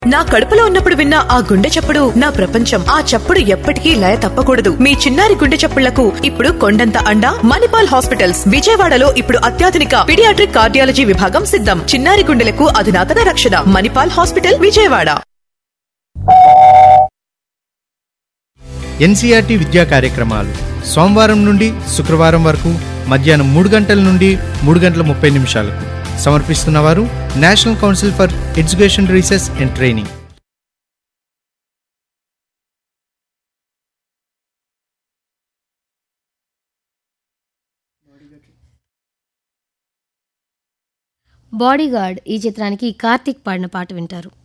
నా కడుపులో ఉన్నప్పుడు విన్న ఆ గుండె చప్పుడు నా ప్రపంచం ఆ చప్పుడు ఎప్పటికీ లయ తప్పకూడదు మీ చిన్నారి గుండె చప్పుళ్లకు ఇప్పుడు కొండంత అండ మణిపాల్ హాస్పిటల్స్ విజయవాడలో ఇప్పుడు అత్యాధునిక పిడియాట్రిక్ కార్డియాలజీ విభాగం సిద్ధం చిన్నారి గుండెలకు అధునాతన రక్షణ మణిపాల్ హాస్పిటల్ విజయవాడ ఎన్సీఆర్టీ విద్యా కార్యక్రమాలు సోమవారం నుండి శుక్రవారం వరకు మధ్యాహ్నం మూడు గంటల నుండి మూడు గంటల ముప్పై నిమిషాలకు సమర్పిస్తున్నవారు national council for education research and training Bodyguard ఈ చిత్రానికి కార్తీక్ పాడిన పాట వింటారు